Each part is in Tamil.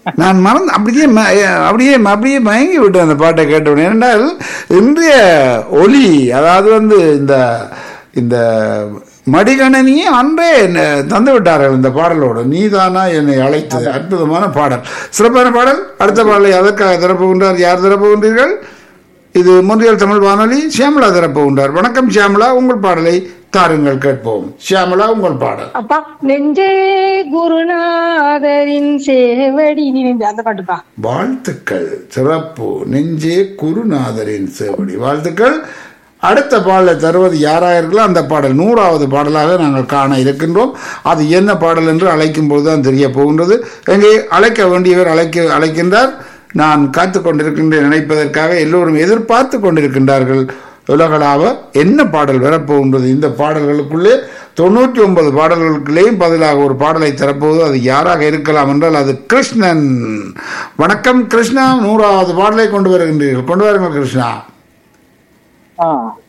நான் மறந்து அப்படியே ம- அப்படியே அப்படியே மயங்கி விட்டேன் அந்த பாட்டை கேட்டவுடனே ஏனென்றால் இன்றைய ஒலி அதாவது வந்து இந்த இந்த மடிகணனியே அன்றே என்ன தந்து விட்டார்கள் இந்த பாடலோடு நீதானா என்னை அழைத்தது அற்புதமான பாடல் சிறப்பான பாடல் அடுத்த பாடலை அதற்காக திறப்புகின்றார் யார் திறப்புகின்றீர்கள் இது முன்றியல் தமிழ் வானொலி சியாமலா திறப்புகின்றார் வணக்கம் சியாமலா உங்கள் பாடலை தாருங்கள் கேட்போம் சியாமலா உங்கள் பாடல் அப்பா நெஞ்சே குருநாதரின் சேவடி நினைந்து அந்த பாட்டுப்பா வாழ்த்துக்கள் சிறப்பு நெஞ்சே குருநாதரின் சேவடி வாழ்த்துக்கள் அடுத்த பாடலை தருவது யாராக இருக்கலாம் அந்த பாடல் நூறாவது பாடலாக நாங்கள் காண இருக்கின்றோம் அது என்ன பாடல் என்று அழைக்கும் பொழுது தான் தெரிய போகின்றது எங்கே அழைக்க வேண்டியவர் அழைக்க அழைக்கின்றார் நான் காத்து கொண்டிருக்கின்றேன் நினைப்பதற்காக எல்லோரும் எதிர்பார்த்து கொண்டிருக்கின்றார்கள் உலகளாவ என்ன பாடல் வரப்போகின்றது இந்த பாடல்களுக்குள்ளே தொண்ணூற்றி ஒன்பது பாடல்களுக்குள்ளேயும் பதிலாக ஒரு பாடலை தரப்போவது அது யாராக இருக்கலாம் என்றால் அது கிருஷ்ணன் வணக்கம் கிருஷ்ணா நூறாவது பாடலை கொண்டு வருகின்றீர்கள் கொண்டு வாருங்கள் கிருஷ்ணா ஆ.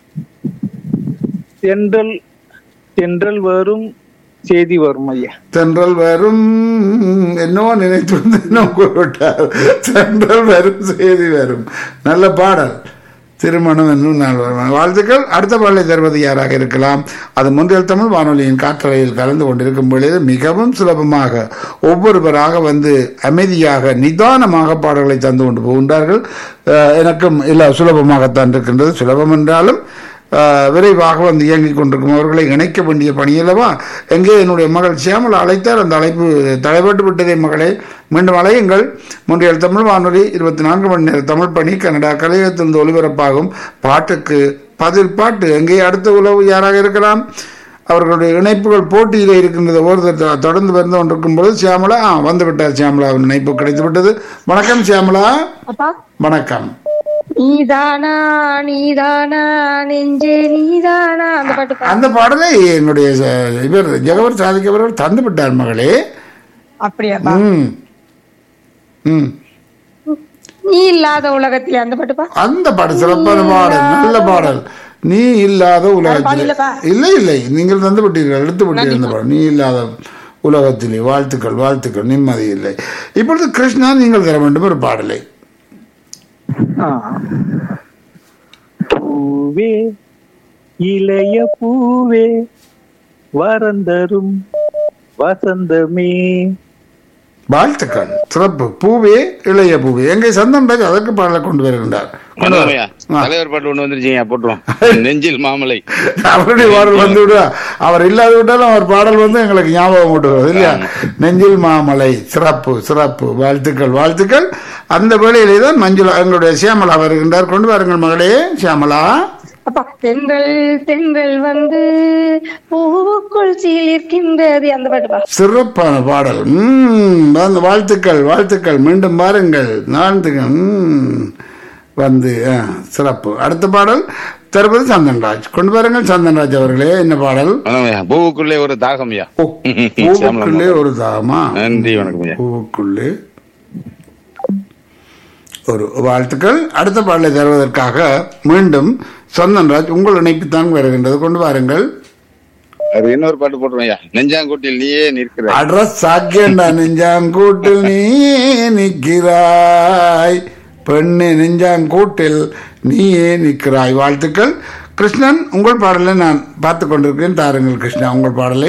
தென்றல் தென்றல் வரும் செய்தி வரும் ஐயா தென்றல் வரும் என்னவோ நினைத்து வந்து இன்னும் கூறிவிட்டார் தென்றல் வரும் செய்தி வரும் நல்ல பாடல் திருமணம் என்னும் நாள் வரும் வாழ்த்துக்கள் அடுத்த பாடலை தருவது யாராக இருக்கலாம் அது முந்தைய தமிழ் வானொலியின் காற்றலையில் கலந்து கொண்டிருக்கும் பொழுது மிகவும் சுலபமாக ஒவ்வொருவராக வந்து அமைதியாக நிதானமாக பாடல்களை தந்து கொண்டு போகின்றார்கள் அஹ் எனக்கும் இல்லை சுலபமாகத்தான் இருக்கின்றது சுலபம் என்றாலும் ஆஹ் விரைவாக வந்து இயங்கிக் கொண்டிருக்கும் அவர்களை இணைக்க வேண்டிய பணியல்லவா எங்கே என்னுடைய மகள் சியாமலா அழைத்தார் அந்த அழைப்பு தடைபட்டு விட்டதே மகளே மீண்டும் அலையுங்கள் முன்றைய தமிழ் வானொலி இருபத்தி நான்கு மணி நேர தமிழ் பணி கனடா கலையகத்திலிருந்து ஒலிபரப்பாகும் பாட்டுக்கு பதில் பாட்டு எங்கே அடுத்த உறவு யாராக இருக்கலாம் அவர்களுடைய இணைப்புகள் போட்டியில் இருக்கின்றது ஒருத்தர் தொ- தொடர்ந்து வந்து கொண்டிருக்கும் பொழுது சியாமலா ஆ வந்து விட்டார் சியாமலாவின் இணைப்பு கிடைத்து விட்டது வணக்கம் சியாமலா அப்பா வணக்கம் நீதானா நீதானா நெஞ்சே நீதானா அந்த பாட்டுப்பா அந்த பாடலை என்னுடைய ச- இவர் ஜெகவர் சாதிக்கவர்கள் தந்து விட்டார் மகளே அப்படியாப்பா ம் ம் நீ இல்லாத உலகத்திலே அந்த பாட்டுப்பா அந்த பாடல் சிறப்பான பாடல் நல்ல பாடல் நீ இல்லாத உலகத்தில் பாடலப்பா. இல்லை இல்லை நீங்கள் தந்து விட்டீர்கள் எடுத்து விட்டீர்கள் அந்த பாடல் நீ இல்லாத உலகத்திலே வாழ்த்துக்கள் வாழ்த்துக்கள் நிம்மதி இல்லை இப்பொழுது கிருஷ்ணா நீங்கள் தர வேண்டும் ஒரு பாடலை ஆ. பூவே இளைய பூவே வரந்தரும் வசந்தமே வாழ்த்துக்கள் சிறப்பு பூவே இளைய பூவே எங்கே சந்தன் ராஜ் அதற்கு பாடலை கொண்டு வருகின்றார் கொண்டு வர- வணக்கம்யா. ஆ. தலைவர் பாட்டு ஒண்ணு வந்துருச்சுங்க போட்டுருவோம் நெஞ்சில் மாமலை அவருடைய பாடல் வந்து விடுவா அவர் இல்லாத விட்டாலும் அவர் பாடல் வந்து எங்களுக்கு ஞாபகம் விட்டுறது இல்லையா நெஞ்சில் மாமலை சிறப்பு சிறப்பு வாழ்த்துக்கள் வாழ்த்துக்கள் அந்த வேளையிலே தான் மஞ்சுளா எங்களுடைய சியாமலா வருகின்றார் கொண்டு வாருங்கள் மகளே சியாமலா அப்பா தென்றல் தென்றல் வந்து பூவுக்குள் சீலிருக்கின்றது அந்த பாட்டுப்பா சிறப்பான பாடல் உம் வந்து வாழ்த்துக்கள் வாழ்த்துக்கள் மீண்டும் பாருங்கள் நான்குகள் உம் வந்து ஆ, சிறப்பு அடுத்த பாடல் தருவது சந்தன்ராஜ் கொண்டு வாருங்கள் சந்தன்ராஜ் அவர்களே என்ன பாடல் வணக்கம்யா. பூவுக்குள்ளே ஒரு தாகம்யா ஓ, பூவுக்குள்ளே ஒரு தாமா நன்றி வணக்கம்யா பூவுக்குள்ளே ஒரு வாழ்த்துக்கள் அடுத்த பாடலை தருவதற்காக மீண்டும் சந்தன்ராஜ் உங்கள் இணைப்புத்தான் வருகின்றது கொண்டு வாருங்கள் அது இன்னொரு பாட்டு போட்டுருவோம்யா நெஞ்சாங்கூட்டில் நீயே நிற்கிற அட்ரஸ் சாக்கியண்டா நெஞ்சாங்கூட்டில் நீ நிற்கிறாய் பெண்ணு நெஞ்சாங்கூட்டில் நீயே நிற்கிறாய் வாழ்த்துக்கள் கிருஷ்ணன் உங்கள் பாடலை நான் பார்த்து கொண்டிருக்கிறேன் தாருங்கள் கிருஷ்ணா உங்கள் பாடலை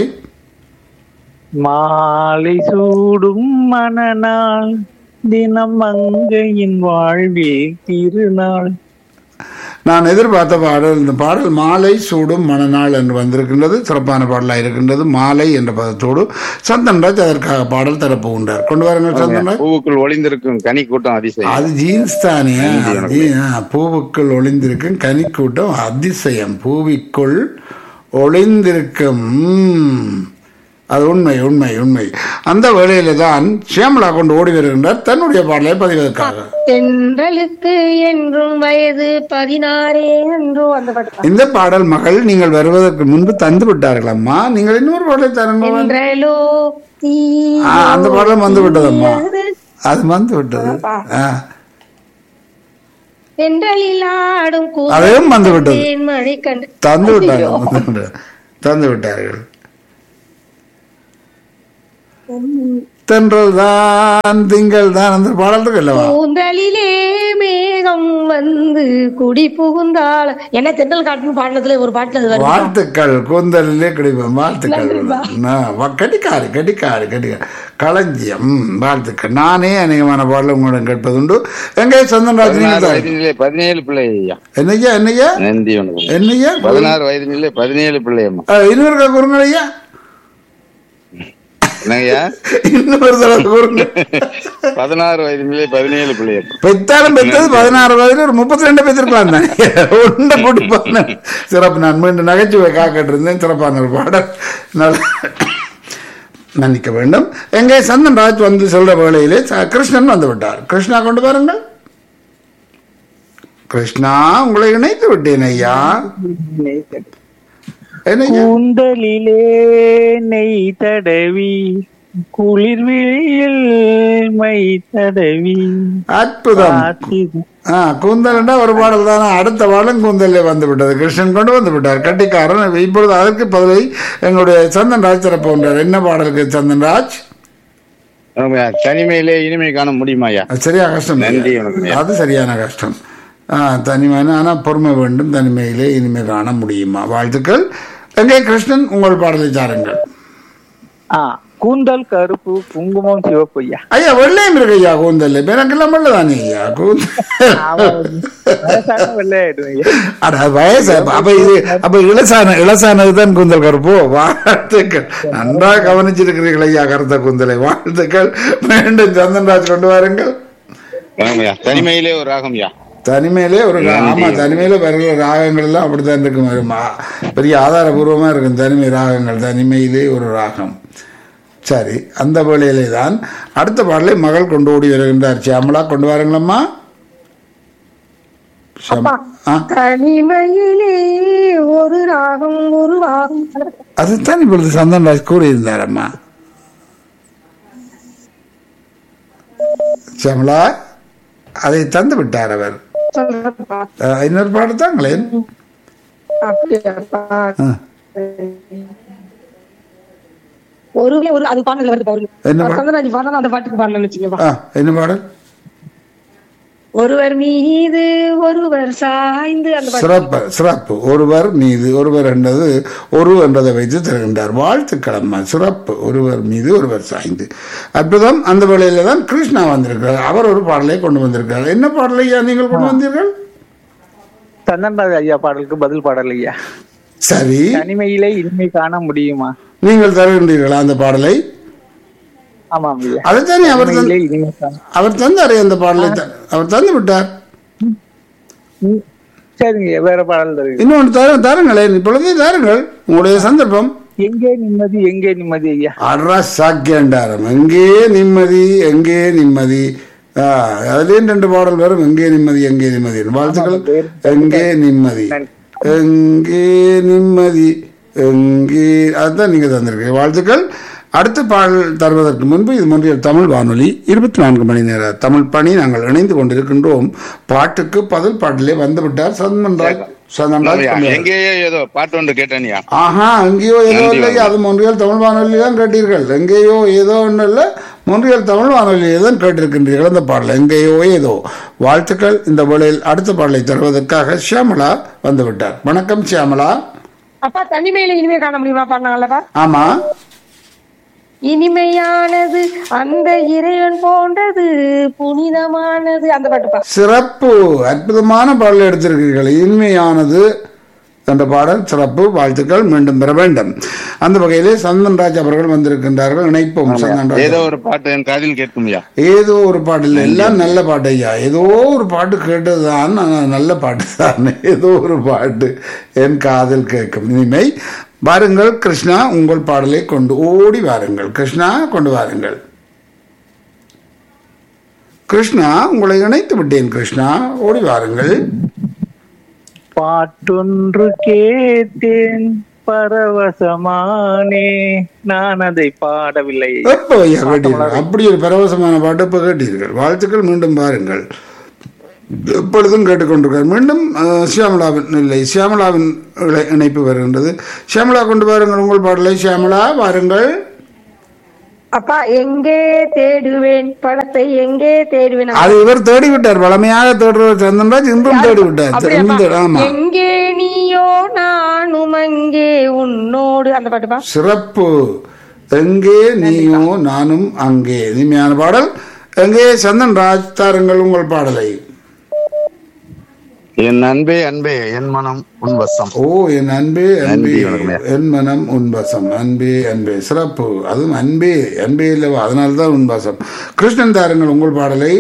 மாலை சூடும் மணநாள் தினம் மங்கையின் வாழ்வில் திருநாள் நான் எதிர்பார்த்த பாடல் இந்த பாடல் மாலை சூடும் மணநாள் என்று வந்திருக்கின்றது சிறப்பான பாடலாக இருக்கின்றது மாலை என்ற பதத்தோடு சந்தன்ராஜ் அதற்காக பாடல் தரப்போகின்றார் கொண்டு வாருங்கள் சந்தன்ராஜ் பூவுக்குள் ஒளிந்திருக்கும் கனி கூட்டம் அதிசயம் அது ஜீன்ஸ் தானே நன்றி, அது ஜீ- ஆ, பூவுக்குள் ஒளிந்திருக்கும் கனிக்கூட்டம் அதிசயம் பூவிக்குள் ஒளிந்திருக்கும் ம். அது உண்மை உண்மை உண்மை அந்த வேளையில தான் சியாமலா கொண்டு ஓடி வருகின்றார் தன்னுடைய பாடலை பதிவதற்காக தென்றலுக்கு என்றும் வயது பதினாறே என்றோ அந்த பாட்டுப்பா இந்த பாடல் மகள் நீங்கள் வருவதற்கு முன்பு தந்து விட்டார்களம்மா நீங்கள் இன்னொரு பாடலை தருங்க என்றலோ ஆ, அந்த பாடலும் வந்து விட்டதம்மா அது வந்து விட்டது ஆ, தென்றலில் ஆடும் அதுவும் வந்து விட்டது. மழை கண்டு தந்து விட்டார்கள் தந்து விட்டார்கள். தந்து விட்டார்கள் தென்றல் தான் திங்கள் தான் அந்த பாடல் இருக்கு அல்லவா கூந்தலிலே மேகம் வந்து குடி புகுந்தாள் என்ன தென்றல் காட்டுன்னு பாடினதுல ஒரு பாட்டுல அது வருது வாழ்த்துக்கள் கூந்தலிலே கிடைப்போம் வாழ்த்துக்கள் நான் வ- கட்டிக்காரு கட்டிக்காரு கட்டிக்காரு களஞ்சியம் ம், வாழ்த்துக்கள் நானே அநேகமான பாடல் உங்களிடம் கேட்பதுண்டு எங்கே சந்தன்ராஜ் நீங்கள் பதினாறு தான். வயதினிலே பதினேழு பிள்ளை ஐயா என்னய்யா என்னய்யா நன்றி வணக்கம் என்னய்யா பதினாறு வயதினிலே பதினேழு பிள்ளையம்மா அஹ், இன்னொரு கூறுங்கள் ஐயா என்னங்கய்யா இன்னொரு தடவை கூறுங்க பதினாறு வயதினிலே பதினேழு பிள்ளையம்மா பெத்தாலும் பெத்தது பதினாறு வயதுல ஒரு முப்பத்தி ரெண்டு பெற்றிருப்பான் உண்ட கொடுப்பான் சிறப்பு நான் மீண்டும் நகைச்சுவை காக்கிட்டு இருந்தேன் சிறப்பான ஒரு பாடல் நல்ல மன்னிக்க வேண்டும் எங்கே சந்தன் ராஜ் வந்து சொல்ற வேளையிலே ச- கிருஷ்ணன் வந்து விட்டார் கிருஷ்ணா கொண்டு பாருங்கள் கிருஷ்ணா உங்களை இணைத்து விட்டேன் ஐயா என்ன ஐயா? கூந்தலிலே நெய் தடவி குளிர்விழியில் மை தடவி அற்புதம் காத்திரு ஆ கூந்தல்னா ஒரு பாடல் தானே அடுத்த பாடலும் கூந்தலே வந்து விட்டது கிருஷ்ணன் கொண்டு வந்து விட்டார் கட்டிக்காரன் இப்பொழுது அதற்கு பதிலை எங்களுடைய சந்தன் ராஜ் சிறப்பு கொண்டார் என்ன பாடலுக்கு சந்தன் ராஜ் ஆமாய்யா, தனிமையிலே இனிமை காண முடியுமா ஐயா அது சரியா கஷ்டம் நன்றி, இல்லையா? வணக்கம். அது சரியான கஷ்டம் ஆ தனிமையான ஆனால் பொறுமை வேண்டும் தனிமையிலே இனிமை காண முடியுமா வாழ்த்துக்கள் எங்கே கிருஷ்ணன் உங்கள் பாடலை சாருங்கள் ஆ கூந்தல் கருப்பு குங்குமம் சிவப்பு ஐயா ஐயா வெள்ளையும் இருக்கு ஐயா கூந்தல் எனக்கெல்லாம் வெள்ளை தானே ஐயா கூந்தல் வயசான வெள்ளையாயிடும் ஐயா அட வயசு அப்ப இது அப்ப இளசான இளசானது தான் கூந்தல் கருப்போ வாழ்த்துக்கள் நன்றாக கவனிச்சிருக்கிறீர்கள் ஐயா கருத்த கூந்தலை வாழ்த்துக்கள் மீண்டும் சந்தன்ராஜ் கொண்டு வாருங்கள் ஆமாய்யா, தனிமையிலே ஒரு ராகம் ஐயா தனிமையிலே ஒரு ரா- ஆமா தனிமையில வருகிற ராகங்கள் எல்லாம் அப்படித்தான் இருக்கும் வரும். ஆ, பெரிய ஆதாரபூர்வமா இருக்கும் தனிமை ராகங்கள் தனிமையிலே ஒரு ராகம் சரி அந்த வேளையிலே தான் அடுத்த பாடலை மகள் கொண்டு ஓடி வருகின்றார் சியாமலா கொண்டு வாருங்களம்மா சியாம- ஆ தனிமையிலே ஒரு ராகம் ஒரு ராகம் அதுதான் இப்பொழுது சந்தன்ராஜ் கூறியிருந்தாரம்மா சியாமலா அதை தந்து விட்டார் அவர் சொல்றப்பா அஹ், இன்னொரு பாட்டு தாங்களேன் அப்படியாப்பா ஆ. ஒரு ஒரு அது பாடல வருது பாருங்க என்ன பாடல்? சந்தராஜ் பாடலாம் அந்த பாட்டுக்கு பாடலன்னு வச்சுக்கோப்பா ஆ என்ன பாடல் ஒருவர் மீது ஒருவர் சாய்ந்து அந்த பாட்டு சிறப்பு சிறப்பு ஒருவர் மீது ஒருவர் என்றது ஒரு என்றதை வைத்து தருகின்றார் வாழ்த்துக்கள் அம்மா சிறப்பு ஒருவர் மீது ஒருவர் சாய்ந்து அற்புதம் அந்த வேளையில தான் கிருஷ்ணா வந்திருக்கிறார் அவர் ஒரு பாடலை கொண்டு வந்திருக்கிறார் என்ன பாடலை ஐயா நீங்கள் கொண்டு வந்தீர்கள் சந்தன்ராஜ் ஐயா பாடலுக்கு பதில் பாடல் ஐயா சரி தனிமையிலே இனிமை காண முடியுமா நீங்கள் தருகின்றீர்களா அந்த பாடலை ஆமாம் ஐயா அதைத்தானே அவர் தந்து- தனிமையிலே இனிமை காண அவர் தந்தாரே அந்த பாடலை த- அவர் தந்து விட்டார் ம், சரிங்க ஐயா, வேற பாடல் தருங்க இன்னொன்று தர தாருங்களேன் இப்பொழுதே தாருங்கள் உங்களுடைய சந்தர்ப்பம் எங்கே நிம்மதி எங்கே நிம்மதி ஐயா அட்ரா சாக்கியண்டாரம் எங்கே நிம்மதி எங்கே நிம்மதி ஆ, அதுலயும் ரெண்டு பாடல் வரும் எங்கே நிம்மதி எங்கே நிம்மதி வாழ்த்துக்கள் எங்கே நிம்மதி எங்கே நிம்மதி எங்கே அதுதான் நீங்க தந்திருக்கீங்க வாழ்த்துக்கள் அடுத்த பாடல் தருவதற்கு முன்பு இது முன்றைய தமிழ் வானொலி இருபத்தி நான்கு மணி நேர தமிழ் பணி நாங்கள் இணைந்து கொண்டிருக்கின்றோம் பாட்டுக்கு பதில் பாட்டிலே வந்துவிட்டார் சந்தன்ராஜ் சந்தன்ராஜ் ஆமாய்யா, கொண்டு வாருங்கள். எங்கேயோ ஏதோ பாட்டு ஒன்று கேட்டேன்யா ஆஹா எங்கேயோ ஏதோ நன்றி இல்லை அது மொன்றியல் தமிழ் வானொலி தான் கேட்டீர்கள் எங்கேயோ ஏதோ ஒன்றும் இல்லை மொன்றியல் தமிழ் வானொலியை தான் கேட்டிருக்கின்றீர்கள் அந்த பாடல் எங்கேயோ ஏதோ வாழ்த்துக்கள் இந்த வேளையில் அடுத்த பாடலை தருவதற்காக ஷியாமலா வந்து விட்டார் வணக்கம் ஷியாமலா அப்பா தனிமையில இனிமே காண முடியுமா பாடினாங்கல்லப்பா ஆமா இனிமையானது அந்த இறைவன் போன்றது புனிதமானது அந்த பாட்டுப்பா சிறப்பு அற்புதமான பாடல் எடுத்திருக்கிறீர்கள் இனிமையானது என்ற பாடல் சிறப்பு வாழ்த்துக்கள் மீண்டும் பெற வேண்டும் அந்த வகையிலே சந்தன்ராஜ் அவர்கள் வந்திருக்கின்றார்கள் இணைப்போம் சந்தன்ராஜ் ஏதோ ஒரு பாட்டு என் காதில் கேட்கும்யா ஏதோ ஒரு பாட்டு இல்லை எல்லாம் நல்ல பாட்டு ஐயா ஏதோ ஒரு பாட்டு கேட்டதுதான் ஆனா நல்ல பாட்டு தான் ஏதோ ஒரு பாட்டு என் காதில் கேட்கும் இனிமை வாருங்கள் கிருஷ்ணா உங்கள் பாடலை கொண்டு ஓடி வாருங்கள் கிருஷ்ணா கொண்டு வாருங்கள் கிருஷ்ணா உங்களை இணைத்து விட்டேன் கிருஷ்ணா ஓடி வாருங்கள் பாட்டொன்று கேட்டேன் பரவசமானே நான் அதை பாடவில்லை எப்போ ஐயா கேட்டீர்கள் அப்படி ஒரு பரவசமான பாட்டு இப்போ கேட்டீர்கள் வாழ்த்துக்கள் மீண்டும் பாருங்கள் எப்பொழுதும் கேட்டுக்கொண்டிருக்கார் மீண்டும் அஹ், சியாமளாவின் இல்லை சியாமளாவின் இழை- இணைப்பு வருகின்றது சியாமளா கொண்டு வாருங்கள் உங்கள் பாடலை சியாமளா வாருங்கள் அப்பா எங்கே தேடுவேன் படத்தை எங்கே தேடுவேன் அது இவர் தேடி விட்டார் வளமையாக தேடுறவர் சந்தன்ராஜ் இன்றும் தேடி விட்டார் அப்படியாப்பா? இன்று- ஆமா எங்கே நீயோ நானும் அங்கே உன்னோடு அந்த பாட்டுப்பா சிறப்பு எங்கே நீயோ நானும் அங்கே இனிமையான பாடல் எங்கே சந்தன்ராஜ் தாருங்கள் உங்கள் பாடலை என் அன்பே அன்பே என் மனம் உன் வசம் ஓ என் அன்பே அன்பே நன்றி, வணக்கம்யா. என் மனம் உன்வசம் அன்பே அன்பே சிறப்பு அதுவும் அன்பே அன்பே இல்லவா அதனால்தான் உன்வசம் கிருஷ்ணன் தாருங்கள் உங்கள் பாடலை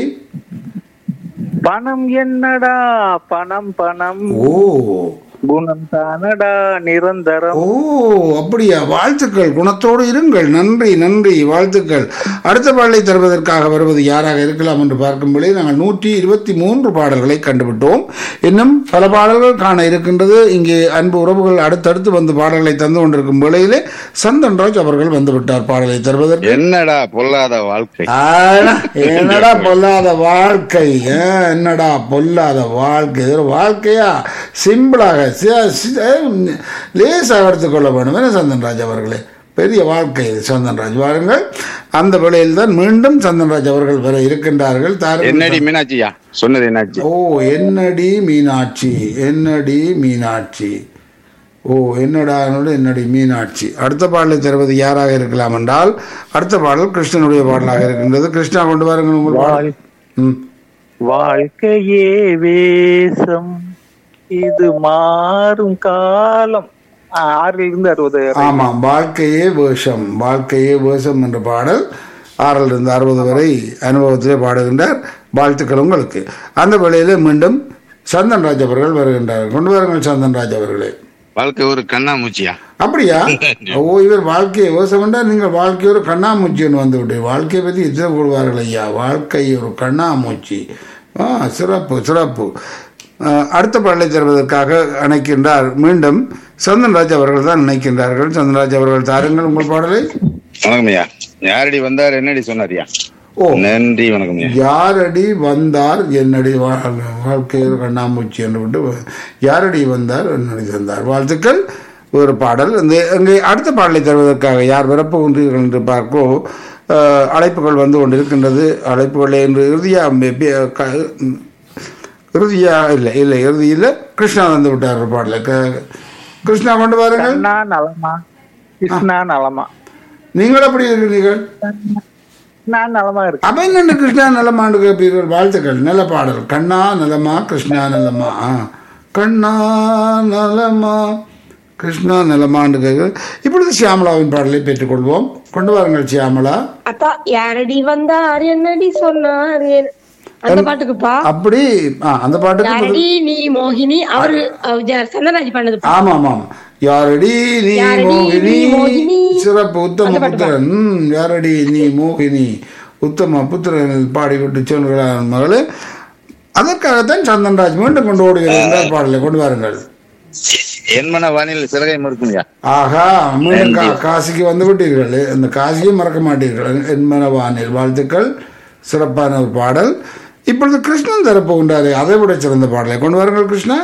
பணம் என்னடா பணம் பணம் ஓ குணம் தானடா நிரந்தரம் ஓ அப்படியா வாழ்த்துக்கள் குணத்தோடு இருங்கள் நன்றி நன்றி வாழ்த்துக்கள் அடுத்த பாடலை தருவதற்காக வருவது யாராக இருக்கலாம் என்று பார்க்கும்போதே நாங்கள் நூற்றி இருபத்தி மூன்று பாடல்களை கண்டுவிட்டோம் இன்னும் பல பாடல்கள் காண இருக்கின்றது இங்கே அன்பு உறவுகள் அடுத்தடுத்து வந்து பாடல்களை தந்து கொண்டிருக்கும் வேளையிலே சந்தன்ராஜ் அவர்கள் வந்து விட்டார் பாடலை தருவதற்கு என்னடா பொல்லாத வாழ்க்கை ஆனா, என்னடா பொல்லாத வாழ்க்கை ஆ, என்னடா பொல்லாத வாழ்க்கை இது ஒரு வாழ்க்கையா சிம்பிளாக சி- சி- லேசாக எடுத்துக்கொள்ள வேண்டும் என்ன சந்தன்ராஜ் அவர்களே பெரிய வாழ்க்கை இது சந்தன்ராஜ் வாருங்கள் அந்த வேளையில் தான் மீண்டும் சந்தன்ராஜ் அவர்கள் வர இருக்கின்றார்கள் தாருங்கள் என்னடி மீனாட்சியா சொன்னது என்னாச்சு ஓ என்னடி மீனாட்சி என்னடி மீனாட்சி ஓ என்னடா என்னடி மீனாட்சி அடுத்த பாடலை தருவது யாராக இருக்கலாம் என்றால் அடுத்த பாடல் கிருஷ்ணனுடைய பாடலாக இருக்கின்றது கிருஷ்ணா கொண்டு வாருங்கள் உங்கள் பாடல் ம். வாழ்க்கையே வேஷம் இது மாறும் காலம் ஆ, ஆறிலிருந்து இருந்து அறுபது ஆமாம் வாழ்க்கையே வேஷம் வாழ்க்கையே வேஷம் என்ற பாடல் ஆறில் இருந்து அறுபது வரை அனுபவத்திலே பாடுகின்றார் வாழ்த்துக்கள் உங்களுக்கு அந்த வேளையிலே மீண்டும் சந்தன்ராஜ் அவர்கள் வருகின்றார்கள் கொண்டு வாருங்கள் சந்தன்ராஜ் அவர்களே வாழ்க்கை ஒரு கண்ணாமூச்சியா அப்படியா ஓ இவர் வாழ்க்கையை விவசாயம்டா நீங்கள் வாழ்க்கை ஒரு கண்ணாமூச்சின்னு வந்து விட்டு வாழ்க்கையை பற்றி எத்தனை கூடுவார்கள் ஐயா வாழ்க்கை ஒரு கண்ணாமூச்சி ஆ சிறப்பு சிறப்பு ஆ, அடுத்த பாடலை தருவதற்காக அணைக்கின்றார் மீண்டும் சந்தன்ராஜ் அவர்கள் தான் நினைக்கின்றார்கள் சந்தன்ராஜ் அவர்கள் தாருங்கள் உங்கள் பாடலை வணக்கம் ஐயா யாரடி வந்தார் என்னடி சொன்னாரியா ஓ நன்றி வணக்கம் ஐயா யாரடி வந்தார் என்னடி வா- வாழ்க்கை ஒரு கண்ணாமூச்சி என்று விட்டு யாரடி வந்தார் என்னடி தந்தார் வாழ்த்துக்கள் ஒரு பாடல் இந்த இங்கே அடுத்த பாடலை தருவதற்காக யார் விருப்பகின்றீர்கள் என்று பார்க்கோ அஹ், அழைப்புகள் வந்து கொண்டிருக்கின்றது அழைப்புகளை என்று இறுதியாக இறுதியா இல்லை இல்லை இறுதியில் கிருஷ்ணா வந்து விட்டார் ஒரு பாடலை க- கிருஷ்ணா கொண்டு வாருங்கள் கிருஷ்ணா நலமா கிருஷ்ணா நலமா நீங்கள் எப்படி இருக்கிறீர்கள் நான் நலமா இருக்கேன் அப்ப என்ன கிருஷ்ணா நலமாண்டு கேட்பீர்கள் வாழ்த்துக்கள் நல்ல பாடல் கண்ணா நலமா கிருஷ்ணா நலமா ஆ. கண்ணா நலமா கிருஷ்ணா நலமாண்டு கேட்க இப்பொழுது சியாமலாவின் பாடலை பெற்றுக்கொள்வோம் கொண்டு வாருங்கள் சியாமலா அப்பா யாரடி வந்தார் என்னடி சொன்னார் என்- அந்த பாட்டுக்குப்பா அப்படி ஆ, அந்த பாட்டுக்கு பதில்- யாரடி நீ மோகினி அவரு அவர் ஜ- சந்தனராஜ் பண்ணது ஆமாம் ஆமாம் யாரடி நீ யாரடி மோகினி நீ மோகினி? சிறப்பு உத்தம அந்த பாட்டு புத்திரன் ம், யாரடி நீ மோகினி உத்தம புத்திரன் பாடிவிட்டு சொல்கிறான் மகளே அதற்காகத்தான் சந்தன்ராஜ் மீண்டும் கொண்டு ஓடுகிறார் பாடலை கொண்டு வாருங்கள் என் மன வானில் சிறகை மறுக்கும்யா ஆகா மீண்டும் கா- காசிக்கு வந்து விட்டீர்கள் இந்த காசியை மறக்க மாட்டீர்கள் என் மனவானில் வாழ்த்துக்கள் சிறப்பான ஒரு பாடல் இப்பொழுது கிருஷ்ணன் தரப்போகின்றாரே அதை விட சிறந்த பாடலை கொண்டு வாருங்கள் கிருஷ்ணா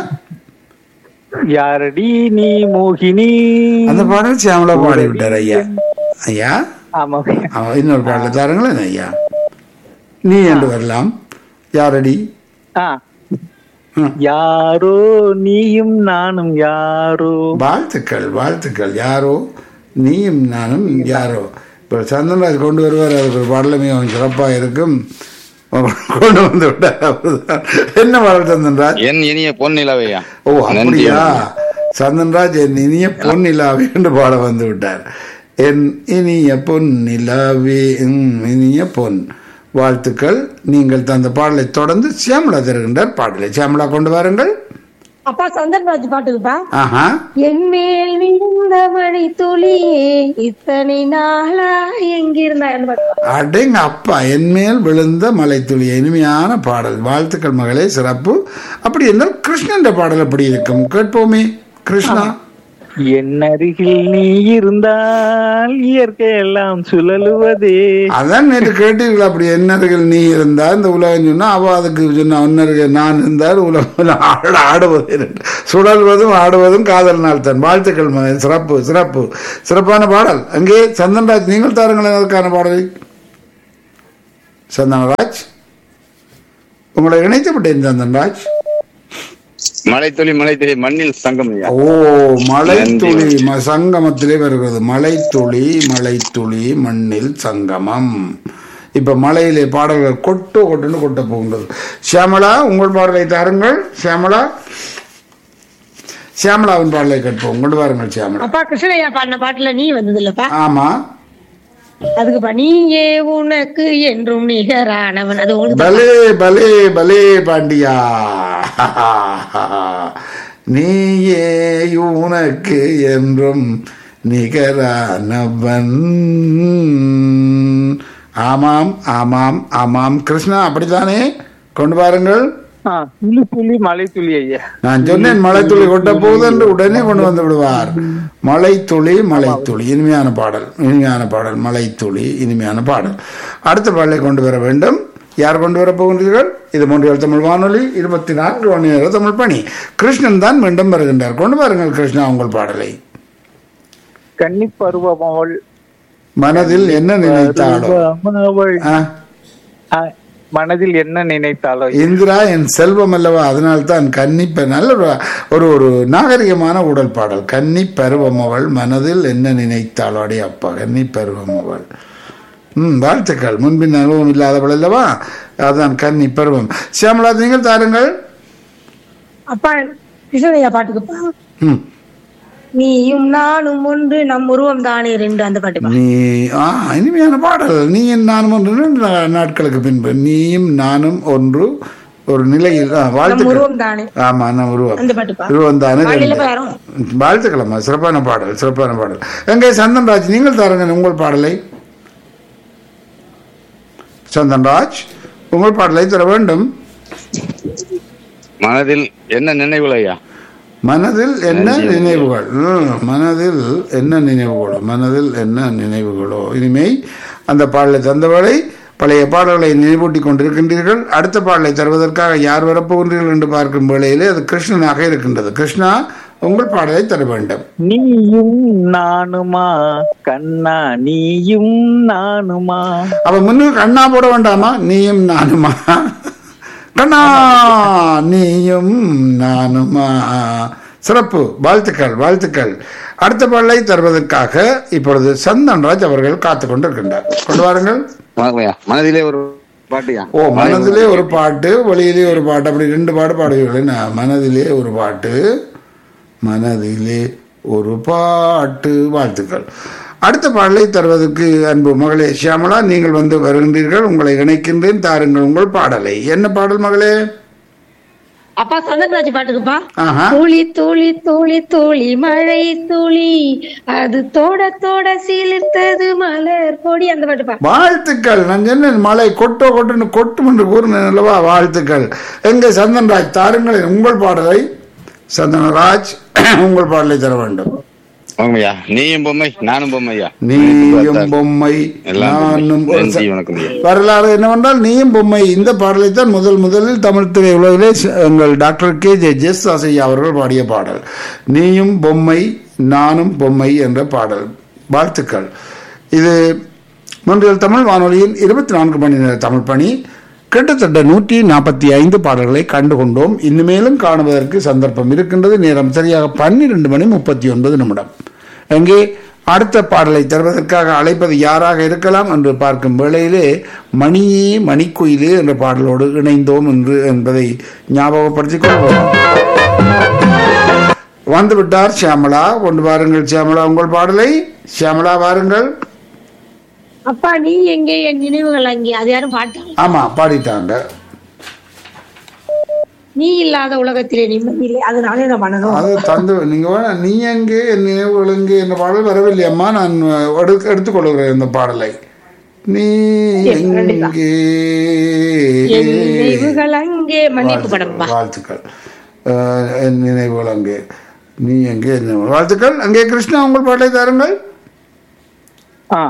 யாரடி நீ மோகினி அந்த பாடல் சியாமலா பாடி விட்டார் ஐயா ஐயா ஆமா அவன் இன்னொரு பாடல தாருங்களேன் ஐயா நீ என்று வரலாம் யாரடி ஆ ம். யாரோ நீயும் நானும் யாரோ வாழ்த்துக்கள் வாழ்த்துக்கள் யாரோ நீயும் நானும் யாரோ இப்போ சந்தன்ராஜ் கொண்டு வருவார் அதுக்கு ஒரு பாடலுமே அவன் சிறப்பாக இருக்கும் கொண்டு வந்து விட்டார் அவர்தான். என்ன பாடல் சந்தன்ராஜ் என் இனிய பொன்னிலவையா ஓ நன்றி அப்படியா வணக்கம். சந்தன்ராஜ் என் இனிய பொன் நிலாவே என்று பாட வந்து விட்டார் என் இனிய பொன் நிலாவே ம், இனிய பொன் வாழ்த்துக்கள் நீங்கள் தந்த பாடலை தொடர்ந்து சியாமலா தருகின்றார் பாடலை சியாமலா கொண்டு வாருங்கள் அப்பா சந்தனராஜ் பாட்டுக்குப்பா ஆஹா என் மேல் விழுந்த மழை துளியே இத்தனை நாளா எங்கிருந்தா அந்த பாட்டு அடேங்க அப்பா என்மேல் விழுந்த மலைத்துளி இனிமையான பாடல் வாழ்த்துக்கள் மகளே சிறப்பு அப்படி என்றால் கிருஷ்ணன் பாடல் அப்படி இருக்கும் கேட்போமே கிருஷ்ணா என் அருகில் நீ இருந்தால் இயற்கை எல்லாம் சுழலுவதே அதான் நேற்று கேட்டீர்கள் அப்படி என்னர்கள் நீ இருந்தா இந்த உலகம் சொன்னா அவ அதுக்கு சொன்ன உன்னர்கள் நான் இருந்தால் உலகம் ஆட ஆடுவது என்று. சுழல்வதும் ஆடுவதும் காதல் நாள் தான் வாழ்த்துக்கள் மகன். சிறப்பு சிறப்பு சிறப்பான பாடல் அங்கே சந்தன்ராஜ் நீங்கள் தாருங்களேன் அதற்கான பாடலை சந்தனராஜ் உங்களை இணைத்து விட்டேன் சந்தன்ராஜ் மலைத்துளி மலைத்துளி மண்ணில் சங்கம் ஐயா ஓ மலைத்துளி ம- சங்கமத்திலே வருகிறது மலைத்துளி மலைத்துளி மண்ணில் சங்கமம் இப்ப மலையிலே பாடல்கள் கொட்டு கொட்டுன்னு கொட்ட போகின்றது சியாமளா உங்கள் பாடலை தாருங்கள் சியாமளா சியாமளாவின் பாடலை கேட்போம் கொண்டு வாருங்கள் சியாமளா அப்பா கிருஷ்ணய்யா பாடின பாட்டுல நீ வந்தது இல்லப்பா ஆமா அதுக்குப்பா நீயே உனக்கு என்றும் நிகரானவன் அது உங்களுக்கு பலே பலே பலே பாண்டியா நீயே உனக்கு என்றும் நிகரானவன் ஆமாம் ஆமாம் ஆமாம் கிருஷ்ணா அப்படித்தானே கொண்டு பாருங்கள் ஆ, துளி துளி மலை துளி ஐயா நான் சொன்னேன் மலைத்துளி கொட்ட போகுது என்று உடனே கொண்டு வந்து விடுவார் மலைத்துளி மலைத்துளி இனிமையான பாடல் இனிமையான பாடல் மலைத்துளி இனிமையான பாடல் அடுத்த பாடலை கொண்டு வர வேண்டும் யார் கொண்டு வர போகின்றீர்கள் இது மூன்றியல் தமிழ் வானொலி இருபத்தி நான்கு மணி நேர தமிழ் பணி கிருஷ்ணன் தான் மீண்டும் வருகின்றார் கொண்டு பாருங்கள் கிருஷ்ணா உங்கள் பாடலை கன்னி பருவமவள் மனதில் என்ன நினைத்தாளோ பருவமவள் ஆ, ஆ, மனதில் என்ன நினைத்தாலோ இந்திரா என் செல்வம் அல்லவா அதனால்தான் கன்னி பெ- நல்ல ஒரு- ஒரு ஒரு நாகரிகமான உடல் பாடல் கன்னி பருவம் அவள் மனதில் என்ன நினைத்தாளோ அடி அப்பா கன்னி பருவம் அவள் ம் வாழ்த்துக்கள் முன்பின் அனுபவம் இல்லாதவள் அல்லவா அதான் கன்னி பருவம் சியாமலா நீங்கள் தாருங்கள் அப்பா கிருஷ்ணய்யா பாட்டுக்குப்பா ம் நீயும் நானும் ஒன்று நம் உருவம் தானே ரெண்டு அந்த பாட்டுப்பா நீ ஆ இனிமையான பாடல் நீயும் நானும் ஒன்று ரெண்டு நா- நாட்களுக்கு பின்பு நீயும் நானும் ஒன்று ஒரு நிலையில் ஆ, நம் வாழ்த்துக்கள் உருவம் தானே ஆமா நான் உருவம் அந்த பாட்டுப்பா உருவம் தானே பாடல ரெண்டு. யாரும் வாழ்த்துக்களம்மா சிறப்பான பாடல் சிறப்பான பாடல் எங்கே சந்தன்ராஜ் நீங்கள் தாருங்க உங்கள் பாடலை சந்தன்ராஜ் உங்கள் பாடலை தர வேண்டும் மனதில் என்ன நினைவுகள் ஐயா மனதில் என்ன நினைவுகள் ம், மனதில் என்ன நினைவுகளோ மனதில் என்ன நினைவுகளோ இனிமே அந்த பாடலை தந்தவரை பழைய பாடல்களை நினைவூட்டிக் கொண்டிருக்கின்றீர்கள் அடுத்த பாடலை தருவதற்காக யார் வரப்போகின்றீர்கள் என்று பார்க்கும் வேளையிலே அது கிருஷ்ணனாக இருக்கின்றது கிருஷ்ணா உங்கள் பாடலை தர வேண்டும் நீயும் நானுமா கண்ணா நீயும் நானுமா அப்ப முன்னுக்கு கண்ணா போட வேண்டாமா நீயும் நானுமா கண்ணா நீயும் நானுமா சிறப்பு வாழ்த்துக்கள் வாழ்த்துக்கள் அடுத்த பாடலை தருவதற்காக இப்பொழுது சந்தன்ராஜ் அவர்கள் காத்து கொண்டிருக்கின்றார் கொண்டு வாருங்கள் வணக்கம் ஐயா மனதிலே ஒரு பாட்டுயா ஓ மனதிலே ஒரு பாட்டு வெளியிலே ஒரு பாட்டு அப்படி ரெண்டு பாட்டு பாடுவீர்கள் என்ன? மனதிலே ஒரு பாட்டு மனதிலே ஒரு பாட்டு வாழ்த்துக்கள் அடுத்த பாடலை தருவதற்கு அன்பு மகளே ஷியாமலா நீங்கள் வந்து வருகின்றீர்கள் உங்களை இணைக்கின்றேன் தாருங்கள் உங்கள் பாடலை என்ன பாடல் மகளே அப்பா சந்தன்ராஜ் பாட்டுக்குப்பா ஆஹா துளி துளி துளி துளி மழை துளி அது தோட தோட சீலிர்த்தது மலர் கொடி அந்த பாட்டுப்பா வாழ்த்துக்கள் நான் சொன்னேன் மலை கொட்டோ கொட்டுன்னு கொட்டும் என்று கூறினேன் அல்லவா வாழ்த்துக்கள் எங்க சந்தன்ராஜ் தாருங்கள் உங்கள் பாடலை சந்தனராஜ் உங்கள் பாடலை தர வேண்டும் வணக்கம் ஐயா நீயும் பொம்மை நானும் பொம்மை ஐயா நீயும் பொம்மை எல்லாம் நானும் பொம்மை. ஒரு நன்றி ச- வணக்கம் ஐயா வரலாறு என்னவென்றால் நீயும் பொம்மை இந்த பாடலைத்தான் முதல் முதலில் தமிழ் திரையுலகிலே ச- எங்கள் டாக்டர் கே ஜே ஜெஸ் ஆசையா அவர்கள் பாடிய பாடல் நீயும் பொம்மை நானும் பொம்மை என்ற பாடல் வாழ்த்துக்கள் இது மூன்றில் தமிழ் வானொலியின் இருபத்தி நான்கு மணி நேர தமிழ் பணி கிட்டத்தட்ட நூற்றி நாற்பத்தி ஐந்து பாடல்களை கண்டு கொண்டோம் இனிமேலும் காணுவதற்கு சந்தர்ப்பம் இருக்கின்றது நேரம் சரியாக பன்னிரண்டு மணி முப்பத்தி ஒன்பது நிமிடம் அங்கே அடுத்த பாடலை தருவதற்காக அழைப்பது யாராக இருக்கலாம் என்று பார்க்கும் வேளையிலே மணியே மணிக்குயிலே என்ற பாடலோடு இணைந்தோம் என்று என்பதை ஞாபகப்படுத்திக் கொள்வோம் வந்து விட்டார் சியாமளா கொண்டு வாருங்கள் சியாமளா உங்கள் பாடலை சியாமளா வாருங்கள் அப்பா நீ எங்கே என் நினைவுகள் அங்கே அது யாரும் பாட்டாங்க ஆமா பாடிட்டாங்க நீ இல்லாத உலகத்திலே நிம்மதி இல்லை அதனால என்ன பண்ணணும் அது தந்து நீங்க வேணா நீ எங்கே என் நினைவுகள் எங்கே என்ற பாடல் வரவில்லையம்மா நான் எடுத்து எடுத்துக்கொள்கிறேன் இந்த பாடலை நீ சரி, கண்டிப்பா. எங்கே என் நினைவுகள் அங்கே மன்னிப்பு படம்பா வாழ்த்துக்கள் அஹ், என் நினைவுகள் அங்கே நீ எங்கே என்ன வாழ்த்துக்கள் அங்கே கிருஷ்ணா உங்கள் பாட்டை தாருங்கள் ஆ